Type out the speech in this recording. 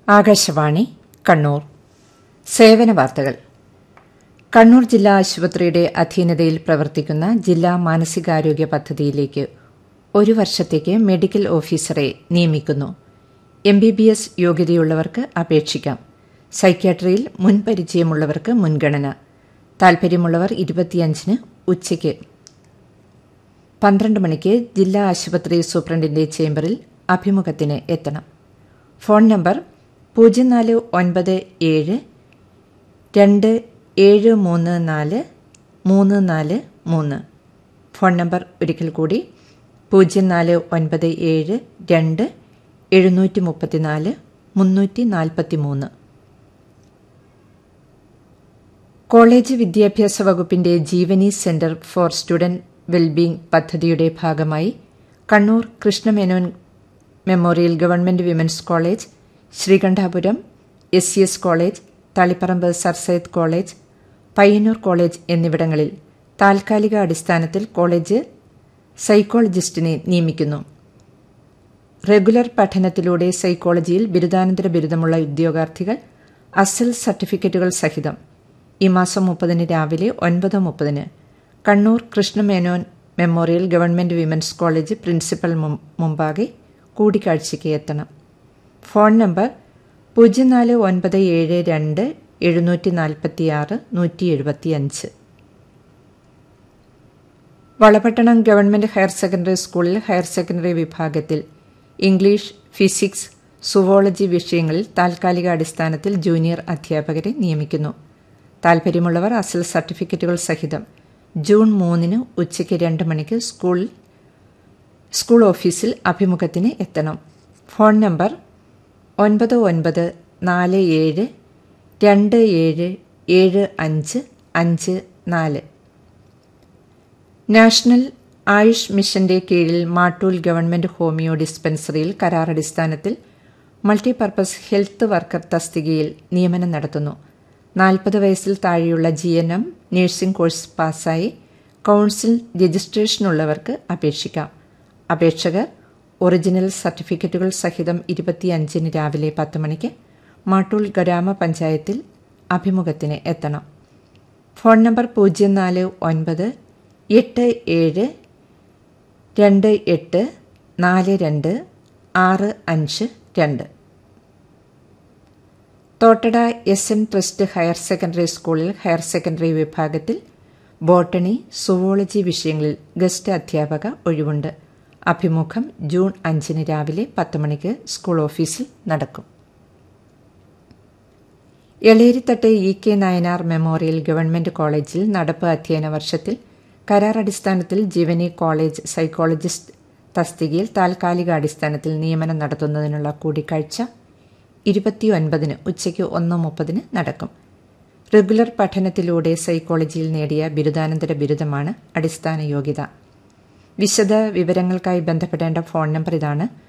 ആകാശവാണി കണ്ണൂർ സേവന വാർത്തകൾ കണ്ണൂർ ജില്ലാ ആശുപത്രിയുടെ അധീനതയിൽ പ്രവർത്തിക്കുന്ന ജില്ലാ മാനസികാരോഗ്യ പദ്ധതിയിലേക്ക് ഒരു വർഷത്തേക്ക് മെഡിക്കൽ ഓഫീസറെ നിയമിക്കുന്നു എം ബി ബി എസ് യോഗ്യതയുള്ളവർക്ക് അപേക്ഷിക്കാം സൈക്യാട്രിയിൽ മുൻപരിചയമുള്ളവർക്ക് മുൻഗണന താൽപര്യമുള്ളവർ ഇരുപത്തിയഞ്ചിന് ഉച്ചയ്ക്ക് പന്ത്രണ്ട് മണിക്ക് ജില്ലാ ആശുപത്രി സൂപ്രണ്ടിന്റെ ചേംബറിൽ അഭിമുഖത്തിന് എത്തണം ഫോൺ നമ്പർ പൂജ്യം നാല് ഒൻപത് ഏഴ് രണ്ട് ഏഴ് മൂന്ന് നാല് മൂന്ന് നാല് മൂന്ന് ഫോൺ നമ്പർ ഒരിക്കൽ കൂടി പൂജ്യം നാല് ഒൻപത് ഏഴ് രണ്ട് എഴുന്നൂറ്റി മുപ്പത്തിനാല് മുന്നൂറ്റി നാൽപ്പത്തി മൂന്ന് കോളേജ് വിദ്യാഭ്യാസ വകുപ്പിന്റെ Jeevani centre for student wellbeing പദ്ധതിയുടെ ഭാഗമായി Kannur Krishna Menon memorial government women's college Sreekandapuram S C S college Taliparamba sir Syed college Payyanur college എന്നിവിടങ്ങളിൽ താൽക്കാലിക അടിസ്ഥാനത്തിൽ കോളേജ് സൈക്കോളജിസ്റ്റിനെ നിയമിക്കുന്നു റെഗുലർ പഠനത്തിലൂടെ സൈക്കോളജിയിൽ ബിരുദാനന്തര ബിരുദമുള്ള ഉദ്യോഗാർത്ഥികൾ അസൽ സർട്ടിഫിക്കറ്റുകൾ സഹിതം ഈ മാസം മുപ്പതിന് രാവിലെ ഒൻപത് മുപ്പതിന് Kannur Krishna Menon memorial government women's college principal മുമ്പാകെ കൂടിക്കാഴ്ചയ്ക്ക് എത്തണം ഫോൺ നമ്പർ പൂജ്യം നാല് ഒൻപത് ഏഴ് രണ്ട് എഴുന്നൂറ്റി നാൽപ്പത്തിയാറ് നൂറ്റി എഴുപത്തിയഞ്ച് വളപട്ടണം ഗവൺമെന്റ് ഹയർ സെക്കൻഡറി സ്കൂളിൽ ഹയർ സെക്കൻഡറി വിഭാഗത്തിൽ ഇംഗ്ലീഷ് ഫിസിക്സ് സുവോളജി വിഷയങ്ങളിൽ താൽക്കാലിക അടിസ്ഥാനത്തിൽ ജൂനിയർ അധ്യാപകരെ നിയമിക്കുന്നു താൽപര്യമുള്ളവർ അസൽ സർട്ടിഫിക്കറ്റുകൾ സഹിതം ജൂൺ മൂന്നിന് ഉച്ചയ്ക്ക് രണ്ട് മണിക്ക് സ്കൂൾ സ്കൂൾ ഓഫീസിൽ അഭിമുഖത്തിന് എത്തണം ഫോൺ നമ്പർ ഒൻപത് ഒൻപത് നാല് ഏഴ് രണ്ട് ഏഴ് ഏഴ് അഞ്ച് അഞ്ച് നാല് നാഷണൽ ആയുഷ് മിഷന്റെ കീഴിൽ മാട്ടൂൽ ഗവൺമെന്റ് ഹോമിയോ ഡിസ്പെൻസറിയിൽ കരാറടിസ്ഥാനത്തിൽ മൾട്ടിപർപ്പസ് ഹെൽത്ത് വർക്കർ തസ്തികയിൽ നിയമനം നടത്തുന്നു നാൽപ്പത് വയസ്സിൽ താഴെയുള്ള G N M nursing course പാസ്സായി കൌൺസിൽ രജിസ്ട്രേഷനുള്ളവർക്ക് അപേക്ഷിക്കാം അപേക്ഷകർ ഒറിജിനൽ സർട്ടിഫിക്കറ്റുകൾ സഹിതം ഇരുപത്തിയഞ്ചിന് രാവിലെ പത്ത് മണിക്ക് മാട്ടൂൽ ഗ്രാമപഞ്ചായത്തിൽ അഭിമുഖത്തിന് എത്തണം ഫോൺ നമ്പർ പൂജ്യം നാല് ഒൻപത് എട്ട് ഏഴ് രണ്ട് എട്ട് നാല് രണ്ട് ആറ് അഞ്ച് രണ്ട് Thottada S N trust higher secondary സ്കൂളിൽ ഹയർ സെക്കൻഡറി വിഭാഗത്തിൽ ബോട്ടണി സുവോളജി വിഷയങ്ങളിൽ ഗസ്റ്റ് അധ്യാപക ഒഴിവുണ്ട് അഭിമുഖം ജൂൺ അഞ്ചിന് രാവിലെ പത്ത് മണിക്ക് സ്കൂൾ ഓഫീസിൽ നടക്കും Elerithattu E K Nayanar memorial government കോളേജിൽ നടപ്പ് അധ്യയന വർഷത്തിൽ കരാർ അടിസ്ഥാനത്തിൽ ജീവനി കോളേജ് സൈക്കോളജിസ്റ്റ് തസ്തികയിൽ താൽക്കാലിക അടിസ്ഥാനത്തിൽ നിയമനം നടത്തുന്നതിനുള്ള കൂടിക്കാഴ്ച ഇരുപത്തിയൊൻപതിന് ഉച്ചയ്ക്ക് ഒന്ന് മുപ്പതിന് നടക്കും റെഗുലർ പഠനത്തിലൂടെ സൈക്കോളജിയിൽ നേടിയ ബിരുദാനന്തര ബിരുദമാണ് അടിസ്ഥാന യോഗ്യത വിശദ വിവരങ്ങൾക്കായി ബന്ധപ്പെടേണ്ട ഫോൺ നമ്പർ ഇതാണ്